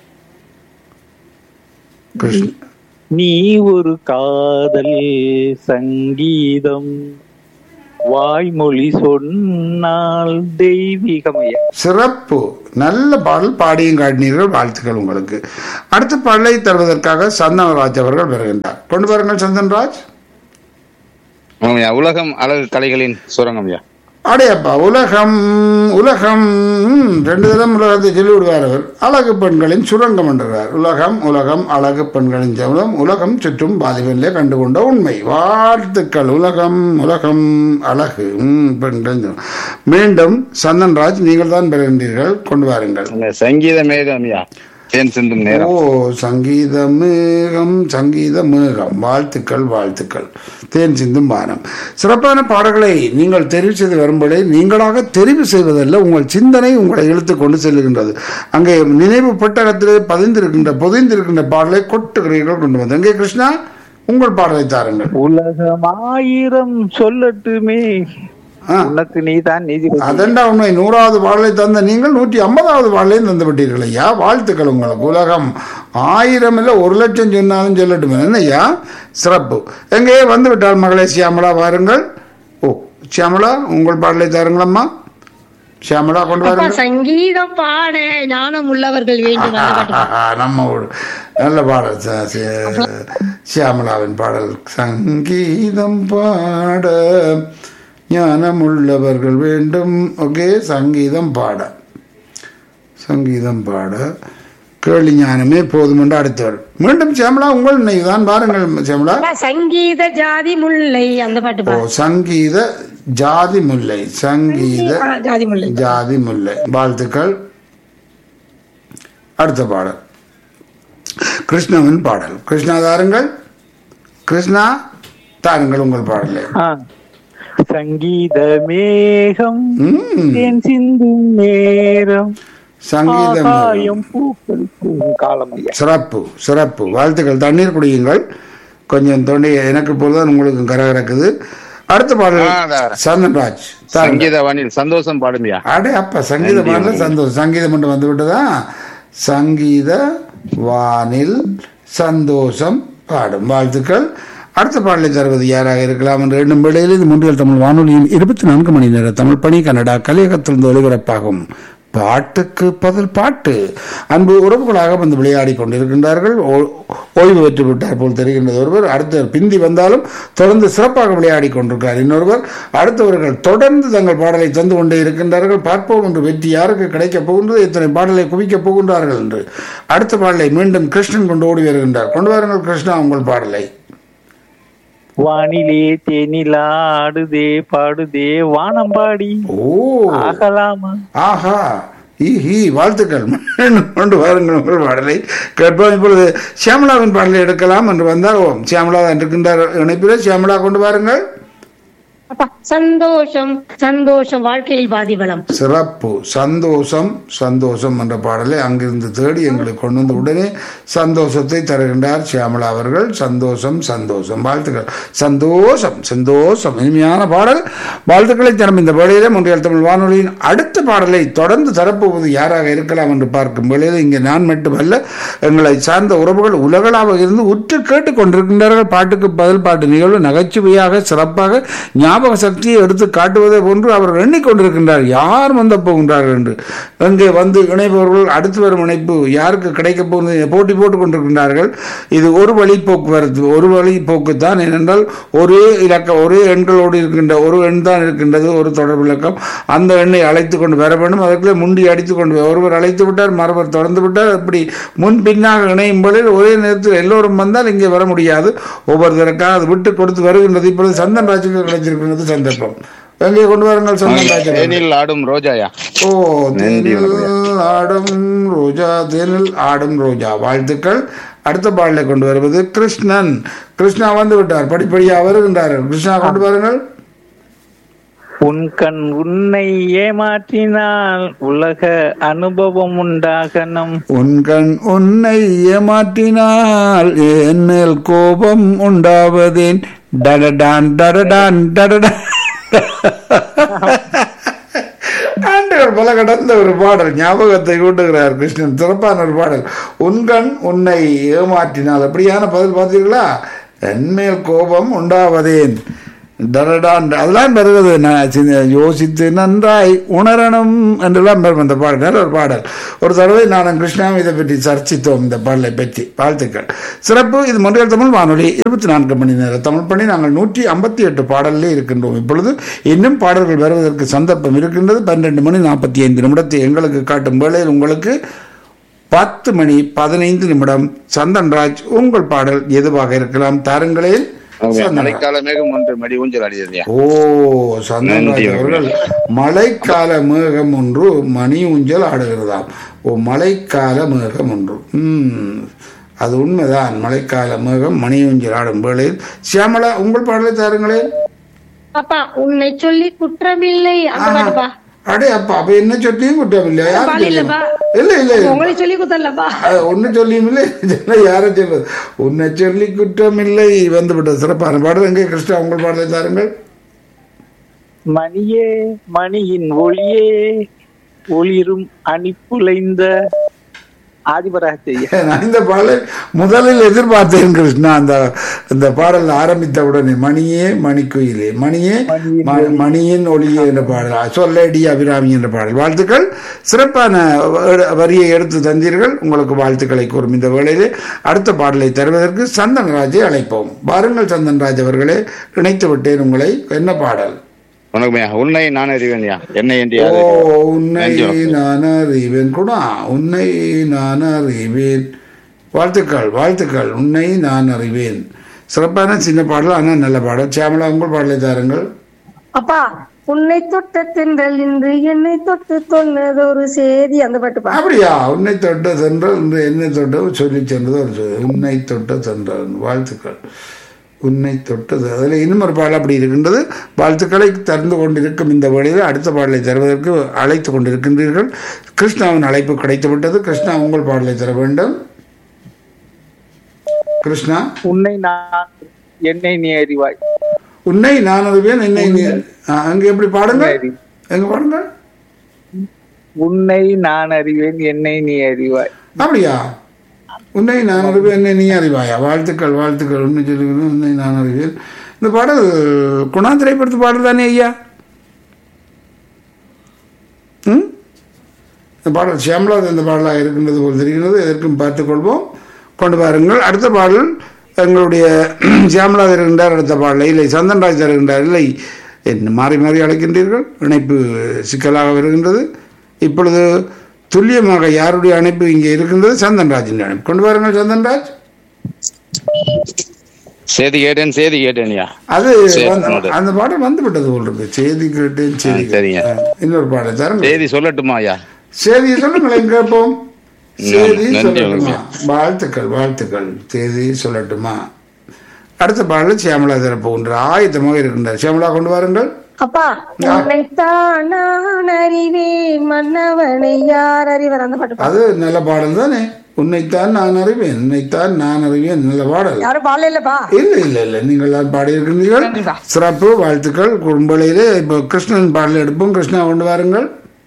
கிருஷ்ண நீ ஒரு காதல் சங்கீதம் வாய்மொழி சொன்னால் தெய்வீகமையா சிறப்பு நல்ல பாடல் பாடியும் காட்டினீர்கள் வாழ்த்துக்கள் உங்களுக்கு அடுத்த பாடலை தருவதற்காக சந்தனராஜ் அவர்கள் வருகின்றார் கொண்டு வாருங்கள் சந்தன்ராஜ் ஆமாய்யா உலகம் அழகு கலைகளின் சுரங்கம்யா அடையப்பா உலகம் உலகம் ம், ரெண்டு தினம் உலகத்தை சொல்லி விடுவார் அவர் அழகு பெண்களின் சுரங்கம் என்றார் உலகம் உலகம் அழகு பெண்களின் சமூகம் உலகம் சுற்றும் பாதிப்பிலே கண்டுகொண்ட உண்மை வாழ்த்துக்கள் உலகம் உலகம் அழகு ம், பெண்களின் சுரங்கம். மீண்டும் சந்தன்ராஜ் நீங்கள் தான் பெறுகின்றீர்கள் கொண்டு வாருங்கள் இந்த சங்கீத மேகம்யா தேன் சிந்தும் நேரம் ஓ சங்கீத மேகம் சங்கீத மேகம் வாழ்த்துக்கள் வாழ்த்துக்கள் தேன் சிந்தும் வானம் சிறப்பான பாடல்களை நீங்கள் தெரிவு செய்து வரும்போதே நீங்களாக தெரிவு செய்வதல்ல உங்கள் சிந்தனை உங்களை இழுத்து கொண்டு செல்லுகின்றது அங்கே நினைவு பெட்டகத்திலே பதிந்திருக்கின்ற பொதிந்திருக்கின்ற பாடலை கொட்டுகிறீர்கள் கொண்டு வந்து அங்கே கிருஷ்ணா உங்கள் பாடலை தாருங்கள் உலகம் ஆயிரம் சொல்லட்டுமே ஆ. உனக்கு நீதான் நீதி அதெண்டா உண்மை நூறாவது பாடலை தந்த நீங்கள் நூற்றி ஐம்பதாவது பாடலையும் தந்து விட்டீர்கள் ஐயா வாழ்த்துக்கள் உங்களுக்கு உலகம் ஆயிரம் இல்லை ஒரு லட்சம் சொன்னாலும் சொல்லட்டும் என்னய்யா சிறப்பு எங்கே வந்து விட்டால் மகளே சியாமலா வாருங்கள் ஓ சியாமலா உங்கள் பாடலை தாருங்களம்மா சியாமலா கொண்டு அப்பா வாருங்கள் சங்கீதம் பாட ஞானம் உள்ளவர்கள் வேண்டும் அந்த பாட்டு. நம்ம ஊர் நல்ல பாடல் ச- ச- சியாமலாவின் பாடல் சங்கீதம் பாட ஞானம் உள்ளவர்கள் வேண்டும் ஓகே சங்கீதம் பாட சங்கீதம் பாட கேள்வி ஞானமே போதும் என்று அடுத்தவர் மீண்டும் சியாமலா உங்கள் தான் பாருங்கள் சியாமலா அப்பா, சங்கீத ஜாதி முல்லை அந்த பாட்டு ஓ பா சங்கீத ஜாதி முல்லை சங்கீத ஆ, ஜாதி முல்லை ஜாதி முல்லை வாழ்த்துக்கள் அடுத்த பாடல் கிருஷ்ணவின் பாடல் கிருஷ்ணா தாருங்கள் கிருஷ்ணா தாருங்கள் உங்கள் பாடலை ஆ. சங்கீத மேகம் ம், தேன் சிந்தும் நேரம் சங்கீதம் ஆகாயம் பூக்கள் பூக்கும் காலம் ஐயா சிறப்பு சிறப்பு வாழ்த்துக்கள் தண்ணீர் குடியுங்கள் கொஞ்சம் தொண்டை எனக்கு போலதான் உங்களுக்கு கரகரக்குது அடுத்த ஆ, பாடல் அதான். சந்தன்ராஜ் தாருங்கள் சங்கீத வானில் சந்தோஷம் பாடுமியா அடே அப்ப சங்கீத பாடல சந்தோஷம் சங்கீதம் மட்டும் வந்து விட்டதா சங்கீத வானில் சந்தோஷம் பாடும் வாழ்த்துக்கள் அடுத்த பாடலை தருவது யாராக இருக்கலாம் என்று எண்ணும் வேளையில் இது முன்றியல் தமிழ் வானொலியின் இருபத்தி நான்கு மணி நேர தமிழ் பணி கன்னடா கலையகத்திலிருந்து ஒலிபரப்பாகும் பாட்டுக்கு பதில் பாட்டு அன்பு உறவுகளாக வந்து விளையாடி கொண்டிருக்கின்றார்கள் ஓ- ஓய்வு பெற்று விட்டார் போல் தெரிகின்றது ஒருவர் அடுத்தவர் பிந்தி வந்தாலும் தொடர்ந்து சிறப்பாக விளையாடி கொண்டிருக்கிறார் இன்னொருவர் அடுத்தவர்கள் தொடர்ந்து தங்கள் பாடலை தந்து கொண்டே இருக்கின்றார்கள் பார்ப்போம் என்று வெற்றி யாருக்கு கிடைக்கப் போகின்றது எத்தனை பாடலை குவிக்கப் போகின்றார்கள் என்று அடுத்த பாடலை மீண்டும் கிருஷ்ணன் கொண்டு ஓடி வருகின்றார் கொண்டு வாருங்கள் கிருஷ்ணா உங்கள் பாடலை வானிலே தேனிலா ஆடுதே பாடுதே வானம்பாடி ஓ ஆகலாமா ஆஹா ஈஹி வாழ்த்துக்கள் மீண்டும் கொண்டு வாருங்கள் உங்கள் பாடலை கேட்போம் இப்பொழுது சியாமலாவின் பாடலை எடுக்கலாம் என்று வந்தால் ஓம் சியாமலா தான் இருக்கின்றார் இணைப்பில் சியாமலா கொண்டு வாருங்கள் அப்பா சந்தோஷம் சந்தோஷம் வாழ்க்கையில் பாதி பலம் சிறப்பு சந்தோஷம் சந்தோஷம் என்ற பாடலை அங்கிருந்து தேடி எங்களுக்கு கொண்டு வந்து உடனே சந்தோஷத்தை தருகின்றார் சியாமலா அவர்கள் சந்தோஷம் சந்தோஷம் வாழ்த்துக்கள் சந்தோஷம் சந்தோஷம் இனிமையான பாடல் வாழ்த்துக்களை தரும் இந்த வேளையிலே முன்றைய தமிழ் வானொலியின் அடுத்த பாடலை தொடர்ந்து தரப்போவது யாராக இருக்கலாம் என்று பார்க்கும் வேளையில் இங்கே நான் மட்டுமல்ல எங்களை சார்ந்த உறவுகள் உலகளாக இருந்து உற்று கேட்டுக் கொண்டிருக்கின்றார்கள் பாட்டுக்கு பதில் பாட்டு நிகழ்வு நகைச்சுவையாக சிறப்பாக ஞாபக சக்தியை எடுத்து காட்டுவதை போன்று அவர்கள் எண்ணிக்கொண்டிருக்கின்றார் யார் வந்த போகின்றார்கள் என்று அங்கே வந்து இணைப்பவர்கள் அடுத்து வரும் இணைப்பு யாருக்கு கிடைக்கப் போகிறது போட்டி போட்டுக் கொண்டிருக்கின்றார்கள் இது ஒரு வழி போக்குவரத்து ஒரு வழி போக்கு தான் ஏனென்றால் ஒரே இலக்க ஒரே எண்களோடு இருக்கின்ற ஒரு எண் தான் இருக்கின்றது ஒரு தொடர்பு இலக்கம் அந்த எண்ணை அழைத்து கொண்டு வர வேண்டும் அதற்குள்ளே முண்டி அடித்து கொண்டு வர- ஒருவர் அழைத்து விட்டார் மறுவர் தொடர்ந்து விட்டார் அப்படி முன் பின்னாக இணையும் பொழுது ஒரே நேரத்தில் எல்லோரும் வந்தால் இங்கே வர முடியாது ஒவ்வொருத்தருக்காக அது விட்டு கொடுத்து வருகின்றது இப்பொழுது சந்தன் ராஜுக்கு கிடைச்சிருக்கின்றது சந்தர்ப்பம் எங்கே கொண்டு வாருங்கள் சந்தன் ராஜு தேனில் ஆடும் ரோஜாயா ஓ நன்றி, தேனில் ஆடும் ரோஜா தேனில் ஆடும் ரோஜா வாழ்த்துக்கள் அடுத்த பாடலை கொண்டு வருவது கிருஷ்ணன் கிருஷ்ணா வந்து விட்டார் படிப்படியாக வருகின்றார் கிருஷ்ணா கொண்டு வாருங்கள் உன் கண் உன்னை ஏமாற்றினால் உலக அனுபவம் உண்டாகணும் உன் கண் உன்னை ஏமாற்றினால் என் மேல் கோபம் உண்டாவதேன் டடடான் டடடான் டடடான் ஆண்டுகள் பல கடந்த ஒரு பாடல் ஞாபகத்தை கூட்டுகிறார் கிருஷ்ணன் சிறப்பான ஒரு பாடல் உன்கண் உன்னை ஏமாற்றினால் அப்படியான பதில் பார்த்தீர்களா என்மேல் கோபம் உண்டாவதேன் டரடான் அதெல்லாம் வருகிறது நான் சின்ன- யோசித்து நன்றாய் உணரணும் என்றெல்லாம் வரும் அந்த பாடல் நல்ல ஒரு பாடல் ஒரு தடவை நான் கிருஷ்ணாவும் இதை பற்றி சர்ச்சித்தோம் இந்த பாடலை பற்றி வாழ்த்துக்கள் சிறப்பு இது மொழியல் தமிழ் வானொலி இருபத்தி நான்கு மணி நேரம் தமிழ் பண்ணி நாங்கள் நூற்றி ஐம்பத்தி எட்டு பாடலிலே இருக்கின்றோம் இப்பொழுது இன்னும் பாடல்கள் வருவதற்கு சந்தர்ப்பம் இருக்கின்றது பன்னிரெண்டு மணி நாற்பத்தி ஐந்து நிமிடத்தை எங்களுக்கு காட்டும் வேளையில் உங்களுக்கு பத்து மணி பதினைந்து நிமிடம் சந்தன்ராஜ் உங்கள் பாடல் எதுவாக இருக்கலாம் தாருங்களேன் சந்தன்ராஜ். மழைக்கால மேகம் ஒன்று மடி ஊஞ்சல் ஆடியதுயா ஓ சந்தன்ராஜ் நன்றி. அவர்கள் மழைக்கால மேகம் ஒன்று மணி ஊஞ்சல் ஆடுகிறதாம் ஓ மழைக்கால மேகம் ஒன்று ம் அது உண்மைதான் மழைக்கால மேகம் மணி ஊஞ்சல் ஆடும் வேளையில் சியாமளா உங்கள் பாடலை தாருங்களேன் அப்பா உன்னை சொல்லி குற்றமில்லை அந்த பாட்டுப்பா அடே அப்பா அப்ப என்ன சொல்லியும் குற்றம் இல்லையா யாரு பாடல் தெரியும்? இல்லப்பா. இல்ல இல்ல இல்ல. உங்களை சொல்லி குத்தல்லப்பா அது ஒண்ணு சொல்லியும் இல்லை இதெல்லாம் யாரை சொல்றது உன்னை சொல்லி குற்றம் இல்லை வந்துவிட்ட சிறப்பான பாடல் எங்கே கிருஷ்ணா உங்கள் பாடலை தாருங்கள் மணியே மணியின் ஒளியே ஒளிரும் அணிப்புலைந்த ஆதிபராஜையா நான் இந்த பாடலை முதலில் எதிர்பார்த்தேன் கிருஷ்ணா அந்த இந்த பாடல் ஆரம்பித்த உடனே மணியே மணிக்குயிலே மணியே ம- மணியின் ஒளியே என்ற பாடல் சொல்லடி அபிராமி என்ற பாடல் வாழ்த்துக்கள் சிறப்பான வ- வரியை எடுத்து தந்தீர்கள் உங்களுக்கு வாழ்த்துக்களை கூறும் இந்த வேளையிலே அடுத்த பாடலை தருவதற்கு சந்தன்ராஜை அழைப்போம் வாருங்கள் சந்தன்ராஜ் அவர்களே இணைத்து விட்டேன் உங்களை என்ன பாடல் வணக்கம்யா உன்னை நான் அறிவேன்யா என்னை என்று ஓ யாரு உன்னை நன்றி. நான் அறிவேன் கூட உன்னை நான் அறிவேன் வாழ்த்துக்கள் வாழ்த்துக்கள் உன்னை நான் அறிவேன் சிறப்பான சின்ன பாடல் ஆனால் நல்ல பாடல் சியாமலா உங்கள் பாடலை தாருங்கள் அப்பா உன்னை தொட்ட தென்றல் இன்று என்னை தொட்டு சொன்னது ஒரு செய்தி அந்த பாட்டுப்பா அப்படியா உன்னை தொட்ட சென்றல் என்று என்னை தொட்ட சொல்லி சென்றது ஒரு சொல். உன்னை தொட்ட சென்றல் வாழ்த்துக்கள் உன்னை தொட்டது அதில் இன்னும் ஒரு பாடல் அப்படி இருக்கின்றது வாழ்த்துக்களை தந்து கொண்டிருக்கும் இந்த வேளையில் அடுத்த பாடலை தருவதற்கு அழைத்து கொண்டிருக்கின்றீர்கள் கிருஷ்ணாவின் அழைப்பு கிடைத்து விட்டது கிருஷ்ணா உங்கள் பாடலை தர வேண்டும் கிருஷ்ணா உன்னை நான் என்னை நீ அறிவாய் உன்னை நான் அறிவேன் என்னை நீ ஆ, அங்க எப்படி பாடுங்கள் அறி. எங்க பாடுங்கள் உன்னை நான் அறிவேன் என்னை நீ அறிவாய் அப்படியா உன்னை நான் அறிவேன் என்னை நீ அறிவாயா வாழ்த்துக்கள் வாழ்த்துக்கள் உன்னை சொல்லுகிறேன் உன்னை நான் அறிவேன் இந்த பாடல் குணா திரைப்படத்து பாடல் தானே ஐயா ம் இந்த பாடல் சியாமலா இந்த பாடலாக இருக்கின்றது போல் தெரிகிறது எதற்கும் பார்த்துக்கொள்வோம் கொண்டு வாருங்கள் அடுத்த பாடல் எங்களுடைய சியாமலா இருக்கின்றார் அடுத்த பாடல் இல்லை சந்தன்ராஜ் இருக்கின்றார் இல்லை என்ன மாறி மாறி அழைக்கின்றீர்கள் இணைப்பு சிக்கலாக வருகின்றது இப்பொழுது துல்லியமாக யாருடைய அணைப்பு இங்கே இருக்கின்றது சந்தன்ராஜின் அணைப்பு கொண்டு வாருங்கள் சந்தன்ராஜ் சேதி கேட்டேன் சேதி கேட்டேன்யா அது சரி, வந்து- நோடு. அந்த பாடல் வந்து விட்டது போல் இருக்கு செய்தி கேட்டேன் செய்தி ஆ, சரிங்க. கேட்டேன். ஆ, இன்னொரு பாடல் தரங்க சேதி சொல்லட்டுமா ஐயா செய்தி சொல்லுங்களேன் கேட்போம் செய்தி நன்றி, சொல்லட்டுமா வாழ்த்துக்கள் வாழ்த்துக்கள் செய்தி சொல்லட்டுமா அடுத்த பாடல் சியாமலா தரப்போகின்ற ஆயத்தமாக இருக்கின்றார் சியாமலா கொண்டு வாருங்கள் அப்பா உன்னைத்தான் நான் அறிவேன் மன்னவனை யார் அறிவர் அந்த பாட்டுப்பா அது நல்ல பாடல் தானே உன்னைத்தான் நான் அறிவேன் உன்னைத்தான் நான் அறிவேன் நல்ல பாடல் யாரும் பாடல இல்லப்பா இல்ல இல்ல இல்ல நீங்கள் தான் பாடியிருக்கின்றீர்கள் நன்றிப்பா. சிறப்பு வாழ்த்துக்கள் கும்பலையிலே இப்போ கிருஷ்ணன் பாடல் எடுப்போம் கிருஷ்ணா கொண்டு வாருங்கள்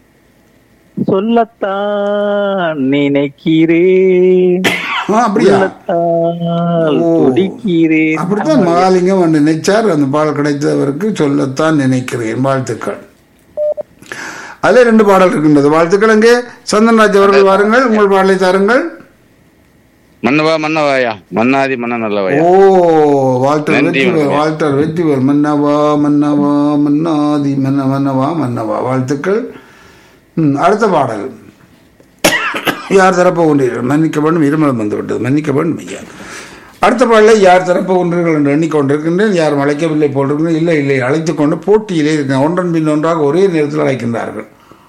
சொல்லத்தான் நினைக்கிறேன் ஆ, அப்படியா சொல்லத்தான் ஓ. துடிக்கிறேன் அப்படித்தான் மகாலிங்கம் வந்து நினைச்சார் அந்த பாடல் கிடைத்தவருக்கு சொல்லத்தான் நினைக்கிறேன் வாழ்த்துக்கள் அதில் ரெண்டு பாடல் இருக்கின்றது வாழ்த்துக்கள் அங்கே சந்தன்ராஜ் அவர்கள் வாருங்கள் உங்கள் பாடலை தாருங்கள் மன்னவா மன்னவாயா மன்னாதி மன்ன நல்லவாயா ஓ வாழ்த்தர் நன்றி, வெற்றிவேல் வணக்கம். வாழ்த்தர் வெற்றிவேல் மன்னவா மன்னவா மன்னாதி மன்ன மன்னவா மன்னவா வாழ்த்துக்கள் ம், அடுத்த பாடல் யார் தரப்ப கொண்டீர்கள் மன்னிக்க வேண்டும் இருமலம் வந்து விட்டது மன்னிக்க வேண்டும் ஐயா அடுத்த பாடலை யார் தரப்ப கொண்டீர்கள் என்று எண்ணிக்கொண்டிருக்கின்றேன் யாரும் அழைக்கவில்லை போட்டிருக்கிறேன் இல்லை இல்லை அழைத்துக் கொண்டு போட்டியிலே இருக்க ஒன்றன் பின் ஒன்றாக ஒரே நேரத்தில் அழைக்கின்றார்கள்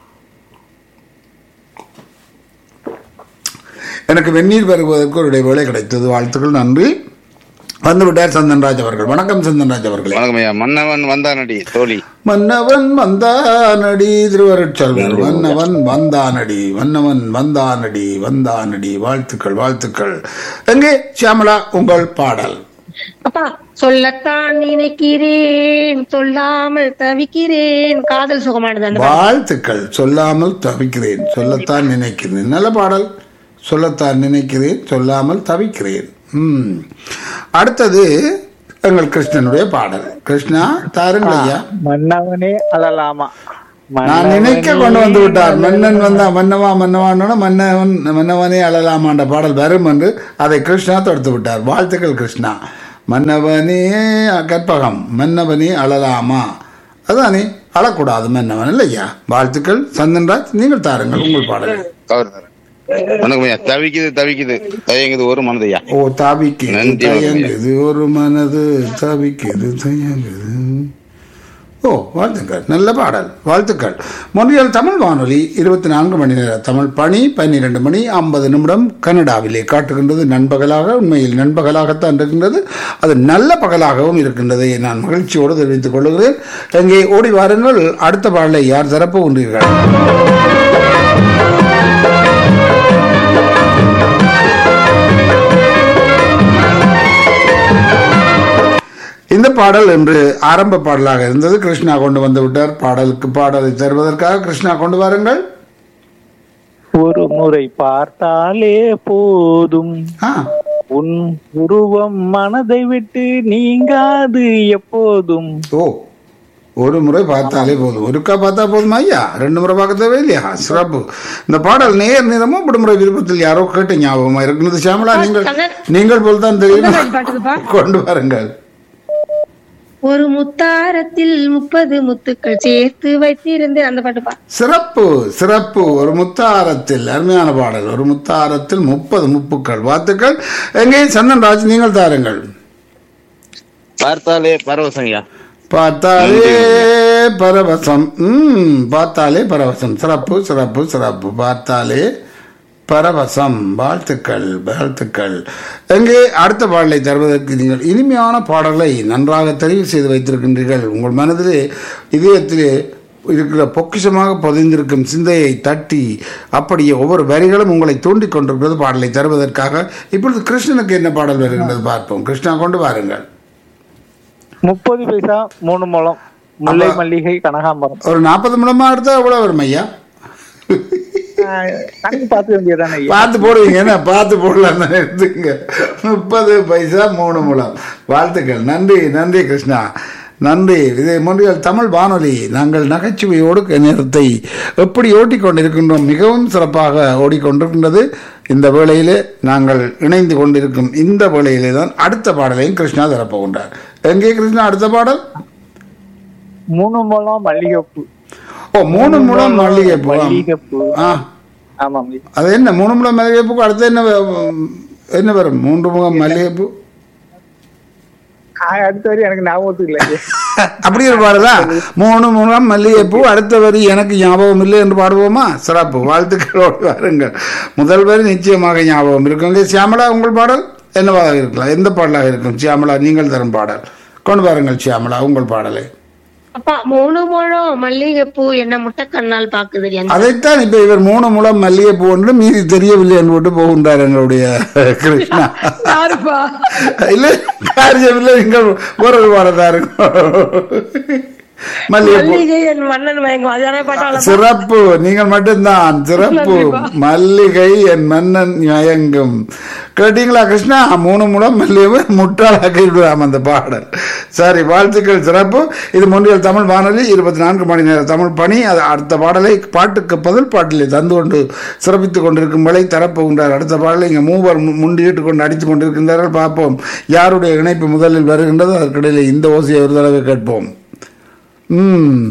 எனக்கு வெந்நீர் பருகுவதற்கு ஒரு இடைவேளை கிடைத்தது வாழ்த்துக்கள் நன்றி வந்துவிட்டார் சந்தன்ராஜ் அவர்கள் வணக்கம் சந்தன்ராஜ் அவர்களே வணக்கம் ஐயா மன்னவன் வந்தானடி தோழி மன்னவன் வந்தானடி திருவருட்செல்வர் மன்னவன் வந்தானடி மன்னவன் வந்தானடி வந்தானடி வாழ்த்துக்கள் வாழ்த்துக்கள் எங்கே சியாமலா உங்கள் பாடல் அப்பா சொல்லத்தான் நினைக்கிறேன் சொல்லாமல் தவிக்கிறேன் காதல் சுகமானது அந்த பாட்டு. வாழ்த்துக்கள் சொல்லாமல் தவிக்கிறேன் சொல்லத்தான் நினைக்கிறேன் நல்ல பாடல் சொல்லத்தான் நினைக்கிறேன் சொல்லாமல் தவிக்கிறேன் ம் அடுத்தது எங்கள் கிருஷ்ணனுடைய பாடல் கிருஷ்ணா தாருங்கள் ஐயா மன்னவனே அழலாமா நான் நினைக்க கொண்டு வந்து விட்டார் மன்னன் வந்தா மன்னவா மன்னவான்னு மன்னவன் மன்னவனே அழலாமான்ற பாடல் வரும் என்று அதை கிருஷ்ணா தொடுத்து விட்டார் வாழ்த்துக்கள் கிருஷ்ணா மன்னவனே கற்பகம் மன்னவனே அழலாமா அதானே அழக்கூடாது மன்னவன் இல்லையா வாழ்த்துக்கள் சந்தன்ராஜ் நீங்கள் தாருங்கள் உங்கள் பாடல் கவர் தரேன் வணக்கம் ஐயா தவிக்குது தவிக்குது தயங்குது ஒரு மனது ஐயா ஓ தாபிக்குது நன்றி, தயங்குது ஒரு மனது தவிக்குது தயங்குது ஓ வாழ்த்துக்கள் நல்ல பாடல் வாழ்த்துக்கள் மொழியால் தமிழ் வானொலி இருபத்தி நான்கு மணி நேர தமிழ் பணி பன்னிரண்டு மணி ஐம்பது நிமிடம் கனடாவிலே காட்டுகின்றது நண்பகலாக உண்மையில் நண்பகலாகத்தான் இருக்கின்றது அது நல்ல பகலாகவும் இருக்கின்றது நான் மகிழ்ச்சியோடு தெரிவித்துக் கொள்கிறேன் எங்கே ஓடி வாருங்கள் அடுத்த பாடலை யார் தரப்பு உண்டீர்கள் இந்த பாடல் என்று ஆரம்ப பாடலாக இருந்தது கிருஷ்ணா கொண்டு வந்து விட்டார் பாடலுக்கு பாடலை தருவதற்காக கிருஷ்ணா கொண்டு வாருங்கள் ஒரு முறை பார்த்தாலே போதும் ஆ உன் உருவம் மனதை விட்டு நீங்காது எப்போதும் ஓ ஒரு முறை பார்த்தாலே போதும் ஒருக்கா பார்த்தா போதுமா ஐயா ரெண்டு முறை பார்க்க தேவை இல்லையா சிறப்பு இந்த பாடல் நேர் நேரமும் விடுமுறை விருப்பத்தில் யாரோ கேட்ட ஞாபகமா இருக்கிறது சியாமலா நீங்கள் நீங்கள் போல் தான் தெரியும் கண்ணன் பாட்டுக்குப்பா கொண்டு வாருங்கள் ஒரு முத்தாரத்தில் முப்பது முத்துக்கள் சேர்த்து வைத்திருந்தேன் அந்த பாட்டுப்பா சிறப்பு சிறப்பு ஒரு முத்தாரத்தில் அருமையான பாடல் ஒரு முத்தாரத்தில் முப்பது முப்புக்கள் வாழ்த்துக்கள் எங்கே சந்தன்ராஜ் நீங்கள் தாருங்கள் பார்த்தாலே பரவசம் ஐயா பார்த்தாலே பரவசம் ம் பார்த்தாலே பரவசம் சிறப்பு சிறப்பு சிறப்பு பார்த்தாலே பரவசம் வாழ்த்துக்கள் வாழ்த்துக்கள் எங்கே அடுத்த பாடலை தருவதற்கு நீங்கள் இனிமையான பாடலை நன்றாக தெரிவு செய்து வைத்திருக்கின்றீர்கள் உங்கள் மனதிலே இதயத்திலே இருக்கிற பொக்கிஷமாக பதிந்திருக்கும் சிந்தையை தட்டி அப்படியே ஒவ்வொரு வரிகளும் உங்களை தூண்டிக் கொண்டிருக்கிறது பாடலை தருவதற்காக இப்பொழுது கிருஷ்ணனுக்கு என்ன பாடல் வருகின்றது பார்ப்போம் கிருஷ்ணா கொண்டு வாருங்கள் முப்பது பைசா மூணு முழம் முல்லை மல்லிகை கனகாம்பரம் ஒரு நாற்பது மிடமா எடுத்தா எவ்வளவு வரும் ஐயா ஆஹ் கணக்கு பார்த்து வேண்டியதானே ஐயா பார்த்து போடுவீங்க என்ன பார்த்து போடலாம் தானே எடுத்துங்க முப்பது பைசா மூணு முழம் வாழ்த்துக்கள் நன்றி நன்றி கிருஷ்ணா நன்றி இதை மொழியால் தமிழ் வானொலி நாங்கள் நகைச்சுவையோடு நேரத்தை எப்படி ஓட்டிக் கொண்டிருக்கின்றோம் மிகவும் சிறப்பாக ஓடிக்கொண்டிருக்கின்றது இந்த வேளையிலே நாங்கள் இணைந்து கொண்டிருக்கும் இந்த வேளையிலே தான் அடுத்த பாடலையும் கிருஷ்ணா தரப்போகின்றார் எங்கே கிருஷ்ணா அடுத்த பாடல் மூணு முழம் மல்லிகைப்பூ ஓ மூணு முழம் மல்லிகைப்பூ மல்லிகைப்பூ ஆ ஆமாம் ஐயா. அது என்ன மூணு முழம் மல்லிகைப்பூக்கு அடுத்து என்ன வ- என்ன வரும் மூன்று முகம் மல்லிகைப்பூ ஆஹ் அடுத்த வரை எனக்கு ஞாபகத்துக்கு இல்லை ஐயா. அப்படி ஒரு பாடலா மூணு முகம் மல்லிகைப்பூ அடுத்த வரி எனக்கு ஞாபகம் இல்லை என்று பாடுவோமா சிறப்பு வாழ்த்துக்களோடு வாருங்கள் முதல் வரி நிச்சயமாக ஞாபகம் இருக்கும் சியாமலா உங்கள் பாடல் என்னவாக இருக்கலாம் எந்த பாடலாக இருக்கும் சியாமலா நீங்கள் தரும் பாடல் கொண்டு வாருங்கள் சியாமலா உங்கள் பாடலை அப்பா மூணு முழம் மல்லிகைப்பூ என்ன முட்டை கண்ணால் பாக்குது அந்த அதைத்தான் இப்ப இவர் மூணு முழம் மல்லிகைப்பூ ஒன்று மீதி தெரியவில்லை என்று விட்டு போகின்றார் எங்களுடைய கிருஷ்ணா யாருப்பா இல்ல காரியம் இல்லை நீங்கள் ஒரு பாடத்தாருங்க மல்லிகைப்பூ மல்லிகை என் மன்னன் மயங்கும் அதானே பாட்டாள சிறப்பு நீங்கள் மட்டும்தான் சிறப்பு மல்லிகை என் மன்னன் மயங்கும் கேட்டீங்களா கிருஷ்ணா மூணு முழம் மல்லிகை முட்டாளாக்கிவிடாம் அந்த பாடல் சரி வாழ்த்துக்கள் சிறப்பு இது முன்றியல் தமிழ் வானொலி இருபத்தி நான்கு மணி நேர தமிழ் பணி அது அடுத்த பாடலை பாட்டுக்கு பதில் பாட்டிலே தந்து கொண்டு சிறப்பித்துக் கொண்டிருக்கும் வேலை தரப்போகின்றார் அடுத்த பாடலை இங்கே மூவர் மு- முண்டியிட்டு கொண்டு அடித்துக் கொண்டிருக்கின்றார்கள் பார்ப்போம் யாருடைய இணைப்பு முதலில் வருகின்றதோ அதற்கிடையில் இந்த ஓசையை ஒரு தடவை கேட்போம் ம்